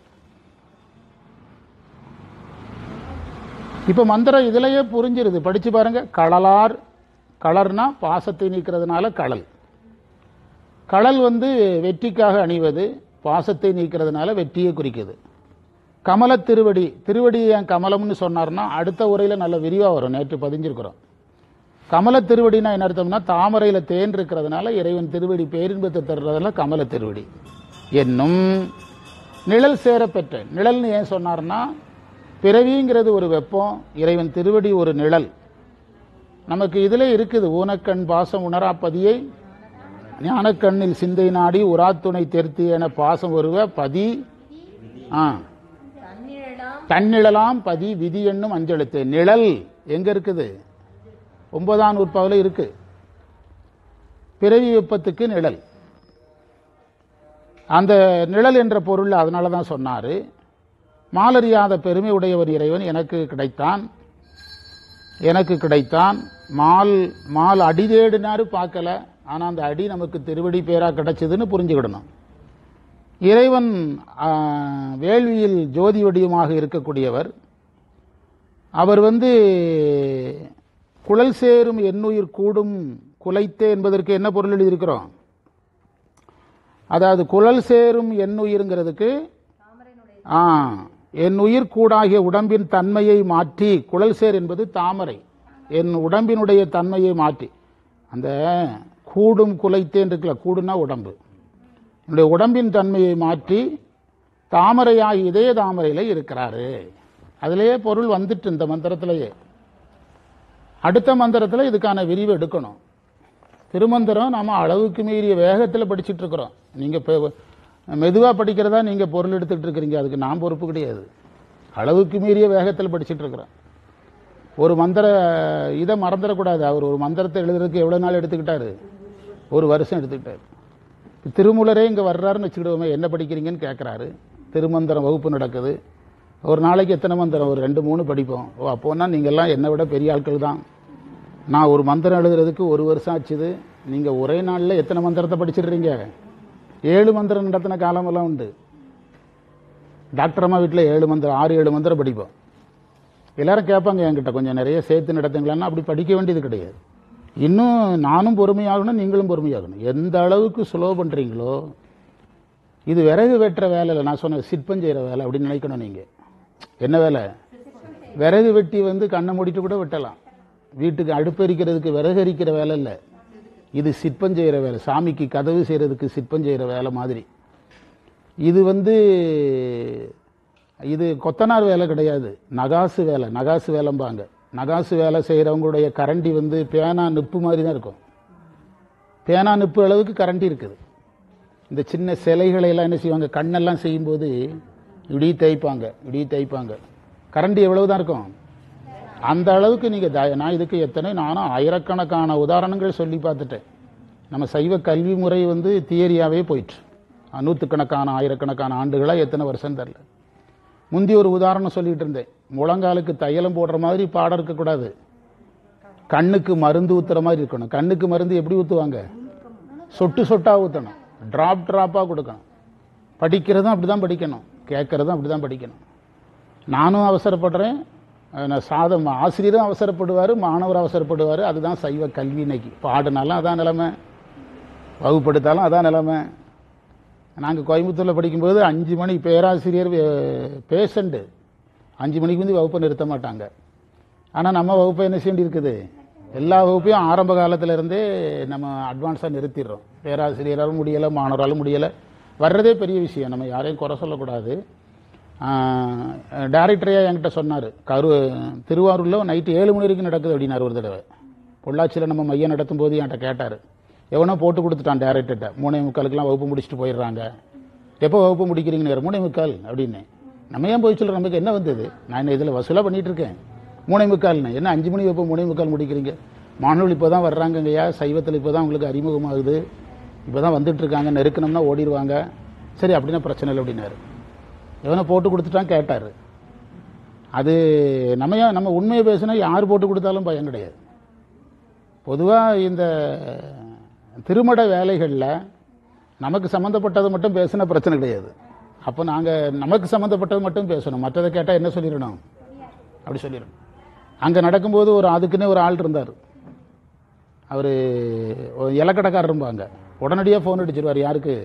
இப்ப மந்திரம் இதுலயே புரிஞ்சிருது படிச்சு பாருங்க களலார் களர்னா பாசத்தை நீக்கிறதுனால களல் களல் வந்து வெற்றிக்காக அணிவது பாசத்தை நீக்கிறதுனால வெற்றியை குறிக்குது கமல திருவடி திருவடி ஏன் கமலம்னு சொன்னார்னா அடுத்த உரையில நல்ல விரிவா வரும் நேற்று பதிஞ்சிருக்கிறோம் கமல திருவடினா என்ன அர்த்தம்னா தாமரையில தேன் இருக்கிறதுனால இறைவன் திருவடி பேரின்பத்தை தர்றதுல கமல திருவடி என்னும் நிழல் சேர பெற்ற நிழல்னு ஏன் சொன்னார்னா பிறவிங்கிறது ஒரு வெப்பம் இறைவன் திருவடி ஒரு நிழல் நமக்கு இதுல இருக்குது ஊனக்கண் பாசம் உணராப்பதியை ஞானக்கண்ணில் சிந்தை நாடி உராத்துணை தெர்த்தி என பாசம் வருவ பதி ஆ தன்னிழலாம் பதி விதி என்னும் அஞ்செழுத்து நிழல் எங்க இருக்குது ஒன்பதாம் நூற்பாவில் இருக்கு பிறவி வெப்பத்துக்கு நிழல் அந்த நிழல் என்ற பொருள் அதனால தான் சொன்னாரு மாலறியாத பெருமை உடையவர் இறைவன் எனக்கு கிடைத்தான் எனக்கு கிடைத்தான் மால் மால் அடி தேடினாரு பார்க்கல ஆனா அந்த அடி நமக்கு திருவடி பேரா கிடைச்சதுன்னு புரிஞ்சுக்கிடணும் இறைவன் ஆ, வேள்வியில் ஜோதி வடிவமாக இருக்கக்கூடியவர் அவர் வந்து குழல் சேரும் எண்ணுயிர் கூடும் குலைத்தே என்பதற்கு என்ன பொருள் எழுதியிருக்கிறோம் அதாவது குழல் சேரும் எண்ணுயிர்ங்கிறதுக்கு ஆ என் உயிர் கூடாகிய உடம்பின் தன்மையை மாற்றி குழல் சேர் என்பது தாமரை என் உடம்பினுடைய தன்மையை மாற்றி அந்த கூடும் குலைத்தேன் இருக்குல்ல கூடுனா உடம்பு என்னுடைய உடம்பின் தன்மையை மாற்றி தாமரையாகி இதய தாமரையில இருக்கிறாரு அதிலேயே பொருள் வந்துட்டு இந்த மந்திரத்திலேயே அடுத்த மந்திரத்தில் இதுக்கான விரிவு எடுக்கணும் திருமந்திரம் நாம அளவுக்கு மீறிய வேகத்தில் படிச்சிட்டு இருக்கிறோம் நீங்க இப்போ மெதுவா படிக்கிறதா நீங்க பொருள் எடுத்துக்கிட்டு இருக்கிறீங்க அதுக்கு நான் பொறுப்பு கிடையாது அளவுக்கு மீறிய வேகத்தில் படிச்சிட்டு இருக்கிறோம் ஒரு மந்திர இதை மறந்துடக்கூடாது அவர் ஒரு மந்திரத்தை எழுதுறதுக்கு எவ்வளவு நாள் எடுத்துக்கிட்டாரு ஒரு வருஷம் எடுத்துக்கிட்டாரு திருமூலரே இங்க வர்றாருன்னு வச்சுக்கிடுவோமே என்ன படிக்கிறீங்கன்னு கேட்குறாரு திருமந்திரம் வகுப்பு நடக்குது ஒரு நாளைக்கு எத்தனை மந்திரம் ஒரு ரெண்டு மூணு படிப்போம் ஓ அப்போனா நீங்கள்லாம் என்னை விட பெரிய ஆட்கள் தான் நான் ஒரு மந்திரம் எழுதுறதுக்கு ஒரு வருஷம் ஆச்சுது நீங்க ஒரே நாளில் எத்தனை மந்திரத்தை படிச்சிடுறீங்க ஏழு மந்திரம் நடத்தின காலமெல்லாம் உண்டு டாக்டர் அம்மா வீட்டில் ஏழு மந்திரம் ஆறு ஏழு மந்திரம் படிப்போம் எல்லாரும் கேட்பாங்க என்கிட்ட கொஞ்சம் நிறைய சேர்த்து நடத்துங்களான்னா அப்படி படிக்க வேண்டியது கிடையாது இன்னும் நானும் பொறுமையாகணும் நீங்களும் பொறுமையாகணும் எந்த அளவுக்கு ஸ்லோ பண்றீங்களோ இது விறகு வெட்டுற வேலை இல்லை நான் சொன்ன சிற்பம் செய்கிற வேலை அப்படின்னு நினைக்கணும் நீங்க என்ன வேலை விறகு வெட்டி வந்து கண்ணை மூடிட்டு கூட வெட்டலாம் வீட்டுக்கு அடுப்பெரிக்கிறதுக்கு விறகு எரிக்கிற வேலை இல்லை இது சிற்பம் செய்கிற வேலை சாமிக்கு கதவு செய்யறதுக்கு சிற்பம் செய்கிற வேலை மாதிரி இது வந்து இது கொத்தனார் வேலை கிடையாது நகாசு வேலை நகாசு வேலைம்பாங்க நகாசு வேலை செய்கிறவங்களுடைய கரண்டி வந்து பேனா நிப்பு மாதிரி தான் இருக்கும் பேனா நிப்பு அளவுக்கு கரண்டி இருக்குது இந்த சின்ன சிலைகளை எல்லாம் என்ன செய்வாங்க கண்ணெல்லாம் செய்யும்போது இடி தேய்ப்பாங்க இடி தேய்ப்பாங்க கரண்டி எவ்வளவு தான் இருக்கும் அந்த அளவுக்கு நீங்க தய- நான் இதுக்கு எத்தனை நானும் ஆயிரக்கணக்கான உதாரணங்கள் சொல்லி பார்த்துட்டேன் நம்ம சைவ கல்வி முறை வந்து தியரியாவே போயிட்டு நூற்றுக்கணக்கான ஆயிரக்கணக்கான ஆண்டுகளா எத்தனை வருஷம் தெரியல முந்தி ஒரு உதாரணம் சொல்லிட்டு இருந்தேன் முழங்காலுக்கு தையலம் போடுற மாதிரி பாடம் இருக்கக்கூடாது கண்ணுக்கு மருந்து ஊத்துற மாதிரி இருக்கணும் கண்ணுக்கு மருந்து எப்படி ஊத்துவாங்க சொட்டு சொட்டா ஊத்தணும் டிராப் டிராப்பா கொடுக்கணும் படிக்கிறதும் அப்படிதான் படிக்கணும் கேட்கறதும் அப்படிதான் படிக்கணும் நானும் அவசரப்படுறேன் அஹ் நான் சாதம் ஆசிரியரும் அவசரப்படுவார் மாணவர் அவசரப்படுவார் அதுதான் சைவ கல்வி இன்னைக்கு பாடுனாலும் அதான் நிலைமை வகுப்படுத்தாலும் அதான் நிலைமை நாங்கள் கோயம்புத்தூரில் படிக்கும்போது அஞ்சு மணி பேராசிரியர் பேஷண்ட்டு அஞ்சு மணிக்கு வந்து வகுப்பை நிறுத்த மாட்டாங்க ஆனால் நம்ம வகுப்பை என்ன செய்ய இருக்குது எல்லா வகுப்பையும் ஆரம்ப காலத்துல இருந்தே நம்ம அட்வான்ஸாக நிறுத்திடுறோம் பேராசிரியராலும் முடியலை மாணவராலும் முடியலை வர்றதே பெரிய விஷயம் நம்ம யாரையும் குறை சொல்லக்கூடாது டைரக்டரையா என்கிட்ட சொன்னார் கரு திருவாரூரில் நைட்டு ஏழு மணி வரைக்கும் நடக்குது அப்படின்னாரு ஒரு தடவை பொள்ளாச்சியில் நம்ம மையம் நடத்தும் போது என்கிட்ட கேட்டார் எவனோ போட்டு கொடுத்துட்டான் டேரக்டர்கிட்ட மூணே முக்காலுக்கெல்லாம் வகுப்பு முடிச்சுட்டு போயிடுறாங்க எப்போ வகுப்பு முடிக்கிறீங்கன்னு மூணே முக்கால் அப்படின்னு நம்ம ஏன் போய் சொல்ல நமக்கு என்ன வந்தது நான் என்ன இதில் வசூலாக பண்ணிட்டு இருக்கேன் மூணே முக்கால்னு என்ன அஞ்சு மணி வகுப்பு மூணே முக்கால் முடிக்கிறீங்க மாணவர்கள் இப்போ தான் வர்றாங்கங்கய்யா சைவத்தில் இப்போ தான் உங்களுக்கு அறிமுகமாகுது இப்போ தான் வந்துட்டு இருக்காங்க நெருக்கணும்னா ஓடிடுவாங்க சரி அப்படின்னா பிரச்சனை இல்லை அப்படின்னாரு எவனை போட்டு கொடுத்துட்டான் கேட்டார் அது நம்ம ஏன் நம்ம உண்மையை பேசினா யார் போட்டு கொடுத்தாலும் பயம் கிடையாது பொதுவாக இந்த திருமட வேலைகளில் நமக்கு சம்மந்தப்பட்டது மட்டும் பேசினா பிரச்சனை கிடையாது அப்போ நாங்கள் நமக்கு சம்மந்தப்பட்டது மட்டும் பேசணும் மற்றதை கேட்டால் என்ன சொல்லிடணும் அப்படி சொல்லிடணும் அங்கே நடக்கும்போது ஒரு அதுக்குன்னே ஒரு ஆள் இருந்தார் அவர் இலக்கடைக்காரர் இருப்பாங்க உடனடியாக ஃபோன் அடிச்சிருவார் யாருக்கு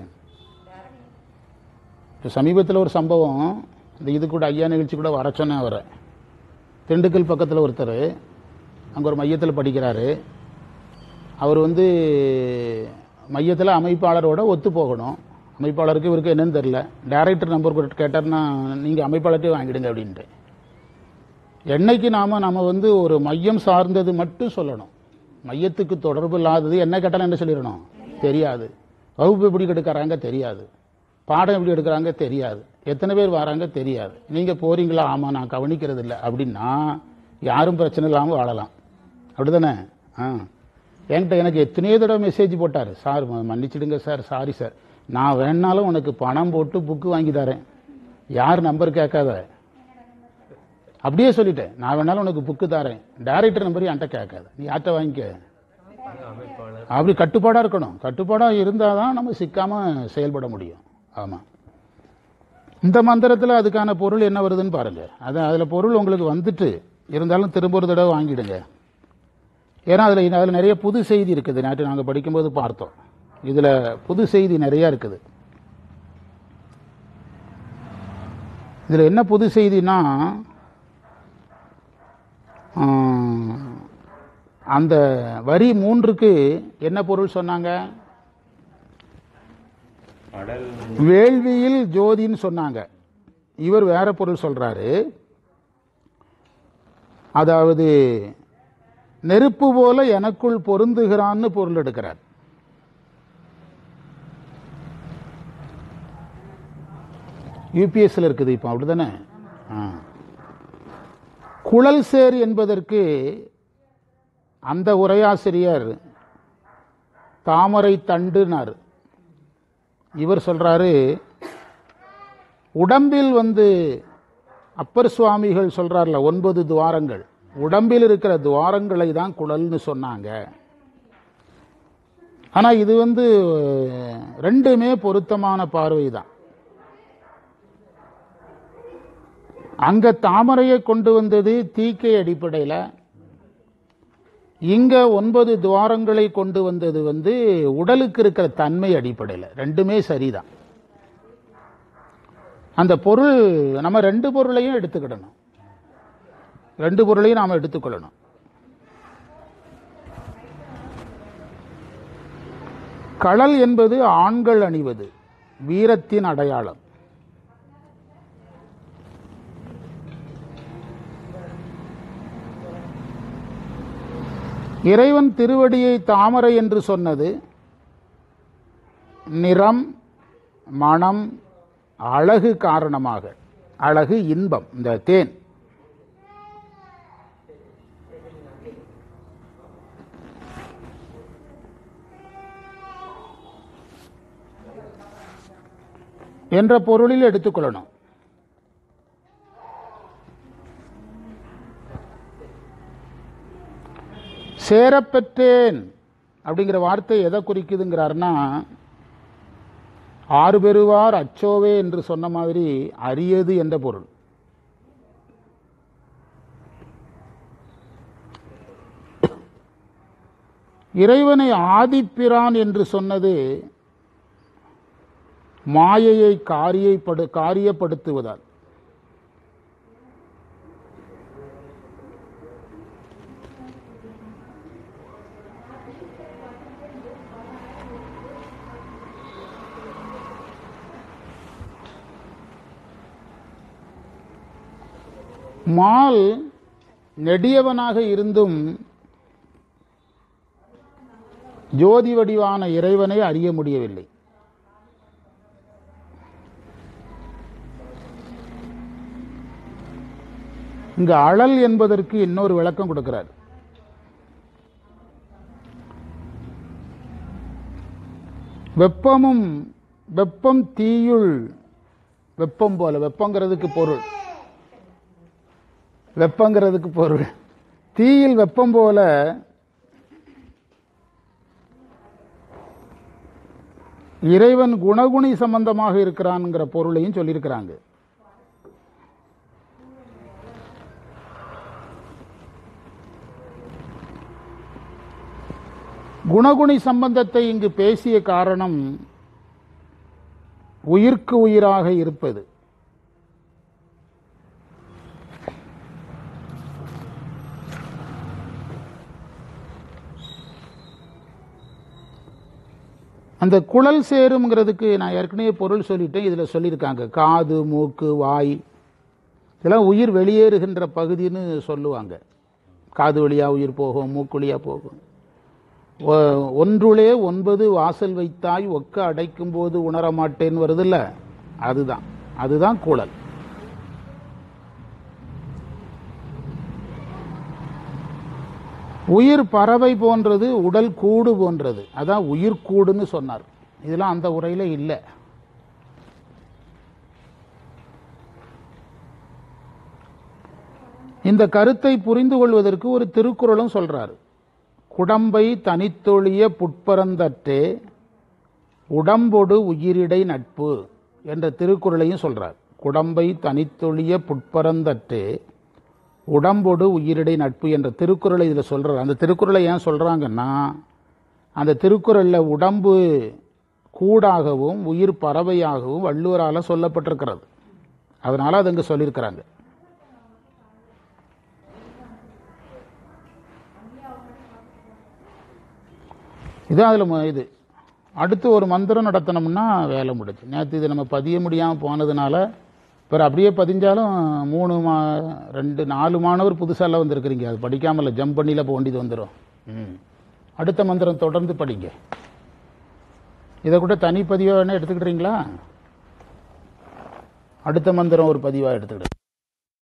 இப்போ சமீபத்தில் ஒரு சம்பவம் இந்த இது கூட ஐயா நிகழ்ச்சி கூட வர சொன்னேன் அவரை திண்டுக்கல் பக்கத்தில் ஒருத்தர் அங்கே ஒரு மையத்தில் படிக்கிறாரு அவர் வந்து மையத்தில் அமைப்பாளரோட ஒத்து போகணும் அமைப்பாளருக்கு இவருக்கு என்னன்னு தெரில டைரக்டர் நம்பர் கொடுத்து கேட்டார்னா நீங்கள் அமைப்பாளர்கிட்டே வாங்கிடுங்க அப்படின்ட்டு என்னைக்கு நாம நம்ம வந்து ஒரு மையம் சார்ந்தது மட்டும் சொல்லணும் மையத்துக்கு தொடர்பு இல்லாதது என்ன கேட்டாலும் என்ன சொல்லிடணும் தெரியாது வகுப்பு எப்படி எடுக்கிறாங்க தெரியாது பாடம் எப்படி எடுக்கிறாங்க தெரியாது எத்தனை பேர் வராங்க தெரியாது நீங்க போறீங்களா ஆமா நான் கவனிக்கிறது இல்லை அப்படின்னா யாரும் பிரச்சனை இல்லாமல் வாழலாம் அப்படிதானே ஆ என்கிட்ட எனக்கு எத்தனையோ தடவை மெசேஜ் போட்டார் சார் ம- மன்னிச்சிடுங்க சார் சாரி சார் நான் வேணாலும் உனக்கு பணம் போட்டு புக்கு வாங்கி தரேன் யார் நம்பர் கேட்காத அப்படியே சொல்லிட்டேன் நான் வேணாலும் உனக்கு புக்கு தரேன் டைரக்டர் நம்பர் என்கிட்ட கேட்காத நீ யார்கிட்ட வாங்கிக்க அப்படி கட்டுப்பாடா இருக்கணும் கட்டுப்பாடா இருந்தால் தான் நம்ம சிக்காம செயல்பட முடியும் ஆமா இந்த மந்திரத்துல அதுக்கான பொருள் என்ன வருதுன்னு பாருங்க அது அதுல பொருள் உங்களுக்கு வந்துட்டு இருந்தாலும் திரும்ப ஒரு தடவை வாங்கிடுங்க ஏன்னா அதுல அதுல நிறைய புது செய்தி இருக்குது நேற்று நாங்க படிக்கும்போது பார்த்தோம் இதுல புது செய்தி நிறைய இருக்குது இதுல என்ன புது செய்தினா ஆம், அந்த வரி மூன்றுக்கு என்ன பொருள் சொன்னாங்க அடல் வேள்வியில் ஜோதின்னு சொன்னாங்க இவர் வேற பொருள் சொல்றாரு அதாவது நெருப்பு போல எனக்குள் பொருந்துகிறான்னு பொருள் எடுக்கிறார் யூபிஎஸ்ல இருக்குது இப்போ அப்படிதானே ஆ. குழல் சேர் என்பதற்கு அந்த உரையாசிரியர் தாமரை தண்டுனார் இவர் சொல்றாரு உடம்பில் வந்து அப்பர் சுவாமிகள் சொல்றார்ல ஒன்பது துவாரங்கள் உடம்பில் இருக்கிற துவாரங்களை தான் குழல்னு சொன்னாங்க ஆனா இது வந்து ரெண்டுமே பொருத்தமான பார்வை தான் அங்க தாமரையை கொண்டு வந்தது தீக்கை அடிப்படையில் இங்க ஒன்பது துவாரங்களை கொண்டு வந்தது வந்து உடலுக்கு இருக்கிற தன்மை அடிப்படையில் ரெண்டுமே சரிதான் அந்த பொருள் நம்ம ரெண்டு பொருளையும் எடுத்துக்கிடணும் ரெண்டு பொருளையும் நாம் எடுத்துக்கொள்ளணும் களல் என்பது ஆண்கள் அணிவது வீரத்தின் அடையாளம் இறைவன் திருவடியை தாமரை என்று சொன்னது நிறம் மனம் அழகு காரணமாக அழகு இன்பம் இந்த தேன் என்ற பொருளில் எடுத்துக்கொள்ளணும் சேரப்பெற்றேன் அப்படிங்கிற வார்த்தை எதை குறிக்குதுங்கிறாருன்னா ஆறு பெறுவார் அச்சோவே என்று சொன்ன மாதிரி அரியது என்ற பொருள் இறைவனை ஆதிப்பிரான் என்று சொன்னது மாயையை காரியப்படு காரியப்படுத்துவதால் மால் நெடியவனாக இருந்தும் ஜோதி வடிவான இறைவனை அறிய முடியவில்லை இங்கு அழல் என்பதற்கு இன்னொரு விளக்கம் கொடுக்கிறார் வெப்பமும் வெப்பம் தீயுள் வெப்பம் போல வெப்பங்கிறதுக்கு பொருள் வெப்பங்கிறதுக்கு பொருள் தீயில் வெப்பம் போல இறைவன் குணகுணி சம்பந்தமாக இருக்கிறான்ங்கிற பொருளையும் சொல்லியிருக்கிறாங்க குணகுணி சம்பந்தத்தை இங்கு பேசிய காரணம் உயிர்க்கு உயிராக இருப்பது அந்த குழல் சேருங்கிறதுக்கு நான் ஏற்கனவே பொருள் சொல்லிட்டேன் இதில் சொல்லியிருக்காங்க காது மூக்கு வாய் இதெல்லாம் உயிர் வெளியேறுகின்ற பகுதின்னு சொல்லுவாங்க காது வழியாக உயிர் போகும் மூக்கு வழியாக போகும் ஒ- ஒன்றுளே ஒன்பது வாசல் வைத்தாய் ஒக்க அடைக்கும் போது உணர மாட்டேன் வருதுல்ல அதுதான் அதுதான் குழல் உயிர் பறவை போன்றது உடல் கூடு போன்றது அதான் உயிர் கூடுன்னு சொன்னார் இதெல்லாம் அந்த உரையில இல்லை இந்த கருத்தை புரிந்து கொள்வதற்கு ஒரு திருக்குறளும் சொல்றாரு குடம்பை தனித்தொழிய புட்பரந்தற்றே உடம்பொடு உயிரிடை நட்பு என்ற திருக்குறளையும் சொல்றார் குடம்பை தனித்தொழிய புட்பரந்தற்றே உடம்பொடு உயிரிடை நட்பு என்ற திருக்குறளை இதில் சொல்றார் அந்த திருக்குறளை ஏன் சொல்றாங்கன்னா அந்த திருக்குறளில் உடம்பு கூடாகவும் உயிர் பறவையாகவும் வள்ளுவரால சொல்லப்பட்டிருக்கிறது அதனால அது அங்கே சொல்லியிருக்கிறாங்க இது அதில் இது அடுத்து ஒரு மந்திரம் நடத்தினோம்னா வேலை முடிச்சு நேற்று இது நம்ம பதிய முடியாமல் போனதுனால இப்போ அப்படியே பதிஞ்சாலும் மூணு மா ரெண்டு நாலு மாணவர் புதுசாலாம் வந்திருக்கிறீங்க அது படிக்காமல் ஜம்ப் பண்ணியில் போக வேண்டியது வந்துடும் ம் அடுத்த மந்திரம் தொடர்ந்து படிங்க இதை கூட தனி பதிவாக வேணால் எடுத்துக்கிட்டீங்களா அடுத்த மந்திரம் ஒரு பதிவாக எடுத்துக்கிடு